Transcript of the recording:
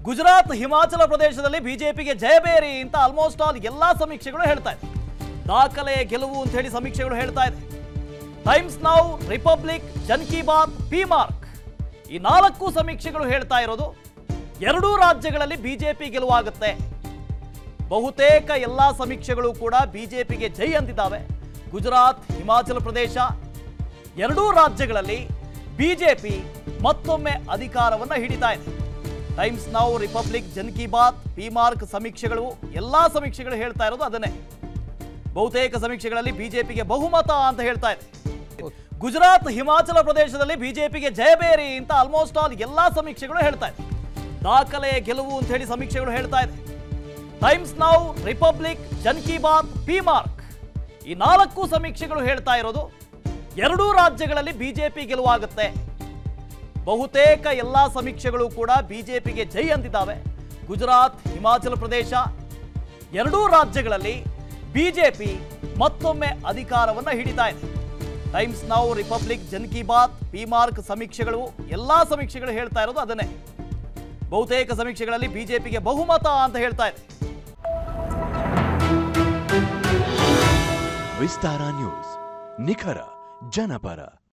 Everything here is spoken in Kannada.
ಗುಜರಾತ್ ಹಿಮಾಚಲ ಪ್ರದೇಶದಲ್ಲಿ ಬಿಜೆಪಿಗೆ ಜಯಬೇರಿ ಅಂತ ಆಲ್ಮೋಸ್ಟ್ ಆಲ್ ಎಲ್ಲಾ ಸಮೀಕ್ಷೆಗಳು ಹೇಳ್ತಾ ಇದೆ ದಾಖಲೆ ಗೆಲುವು ಅಂತ ಹೇಳಿ ಸಮೀಕ್ಷೆಗಳು ಹೇಳ್ತಾ ಇದೆ Times Now Republic Jan Ki Baat P Marq ಈ ನಾಲ್ಕು ಸಮೀಕ್ಷೆಗಳು ಹೇಳ್ತಾ ಇರೋದು ಎರಡೂ ರಾಜ್ಯಗಳಲ್ಲಿ ಬಿಜೆಪಿ ಗೆಲುವಾಗುತ್ತೆ ಬಹುತೇಕ ಎಲ್ಲಾ ಸಮೀಕ್ಷೆಗಳು ಕೂಡ ಬಿಜೆಪಿಗೆ ಜೈ ಅಂದಿದ್ದಾವೆ ಗುಜರಾತ್ ಹಿಮಾಚಲ ಪ್ರದೇಶ ಎರಡೂ ರಾಜ್ಯಗಳಲ್ಲಿ ಬಿಜೆಪಿ ಮತ್ತೊಮ್ಮೆ ಅಧಿಕಾರವನ್ನ ಹಿಡಿತಾ ಇದೆ Times Now Republic Jan Ki Baat P Marq ಸಮೀಕ್ಷೆಗಳು ಎಲ್ಲಾ ಸಮೀಕ್ಷೆಗಳು ಹೇಳ್ತಾ ಇರೋದು ಅದನ್ನೇ ಬಹುತೇಕ ಸಮೀಕ್ಷೆಗಳಲ್ಲಿ ಬಿಜೆಪಿಗೆ ಬಹುಮತ ಅಂತ ಹೇಳ್ತಾ ಇದೆ ಗುಜರಾತ್ ಹಿಮಾಚಲ ಪ್ರದೇಶದಲ್ಲಿ ಬಿಜೆಪಿಗೆ ಜಯಬೇರಿ ಅಂತ ಆಲ್ಮೋಸ್ಟ್ ಆಲ್ ಎಲ್ಲಾ ಸಮೀಕ್ಷೆಗಳು ಹೇಳ್ತಾ ಇದೆ ದಾಖಲೆ ಗೆಲುವು ಅಂತ ಹೇಳಿ ಸಮೀಕ್ಷೆಗಳು ಹೇಳ್ತಾ ಇದೆ Times Now Republic Jan Ki Baat P Marq ಈ ನಾಲ್ಕು ಸಮೀಕ್ಷೆಗಳು ಹೇಳ್ತಾ ಇರೋದು ಎರಡೂ ರಾಜ್ಯಗಳಲ್ಲಿ ಬಿಜೆಪಿ ಗೆಲುವಾಗುತ್ತೆ ಬಹುತೇಕ ಎಲ್ಲಾ ಸಮೀಕ್ಷೆಗಳು ಕೂಡ ಬಿಜೆಪಿಗೆ ಜೈ ಅಂದಿದ್ದಾವೆ ಗುಜರಾತ್ ಹಿಮಾಚಲ ಪ್ರದೇಶ ಎರಡೂ ರಾಜ್ಯಗಳಲ್ಲಿ ಬಿಜೆಪಿ ಮತ್ತೊಮ್ಮೆ ಅಧಿಕಾರವನ್ನ ಹಿಡಿತಾ ಇದೆ Times Now Republic Jan Ki Baat P Marq ಸಮೀಕ್ಷೆಗಳು ಎಲ್ಲಾ ಸಮೀಕ್ಷೆಗಳು ಹೇಳ್ತಾ ಇರೋದು ಅದನ್ನೇ ಬಹುತೇಕ ಸಮೀಕ್ಷೆಗಳಲ್ಲಿ ಬಿಜೆಪಿಗೆ ಬಹುಮತ ಅಂತ ಹೇಳ್ತಾ ಇದೆ ವಿಸ್ತಾರ ನ್ಯೂಸ್ ನಿಖರ ಜನಪರ